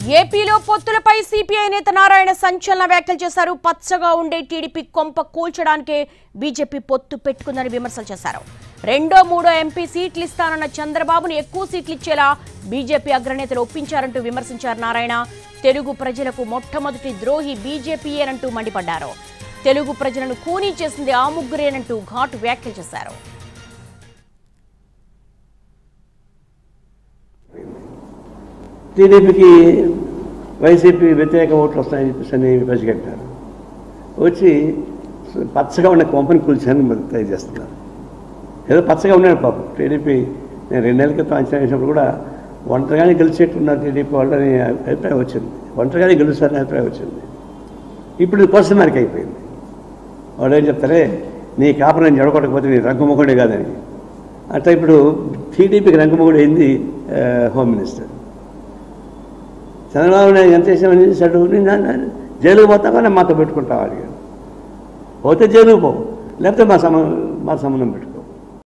ఏపీలో పొత్తులపై సిపిఐ నేత నారాయణ సంచలన వ్యాఖ్యలు చేశారు పచ్చగా ఉండే టీడీపీ కొంప కూల్చడానికే బీజేపీ పొత్తు పెట్టుకుందని విమర్శలు చేశారు రెండో మూడో ఎంపీ సీట్లు ఇస్తానన్న చంద్రబాబును ఎక్కువ సీట్లు ఇచ్చేలా బీజేపీ అగ్రనేతలు ఒప్పించారంటూ విమర్శించారు నారాయణ తెలుగు ప్రజలకు మొట్టమొదటి ద్రోహి బీజేపీయేనంటూ మండిపడ్డారు తెలుగు ప్రజలను కూనీ చేసింది ఆ ముగ్గురేనంటూ ఘాటు వ్యాఖ్యలు చేశారు టీడీపీకి వైసీపీ వ్యతిరేక ఓట్లు వస్తాయని చెప్పేసి అని పసిగట్టారు వచ్చి పచ్చగా ఉన్న కొంపని కూల్చాలని మరి ట్రై చేస్తున్నారు ఏదో పచ్చగా ఉన్నాడు పాపం టీడీపీ నేను రెండు నెలల క్రితం అంచనా వేసినప్పుడు కూడా ఒంటరిగానే గెలిచేట్టున్నారు టీడీపీ వాళ్ళని అభిప్రాయం వచ్చింది ఒంటరిగానే గెలుస్తారని అభిప్రాయం వచ్చింది ఇప్పుడు క్వశ్చన్ మార్క్ అయిపోయింది వాడు ఏం చెప్తారే నీ కాపురం నేను జడగొట్టకపోతే నీ రంగమొగుడే కాదని అట్లా ఇప్పుడు టీడీపీకి రంగమొగుడు అయింది ఆ, హోమ్ మినిస్టర్ చంద్రబాబు నాయుడు ఎంత చేసామని చేశాడు నేను నా- జైలుకు పోతావా నేను మాతో పెట్టుకుంటావా అడిగాడు పోతే జైలుకు పో లేకపోతే మా సంబంధం మా సంబంధం పెట్టుకో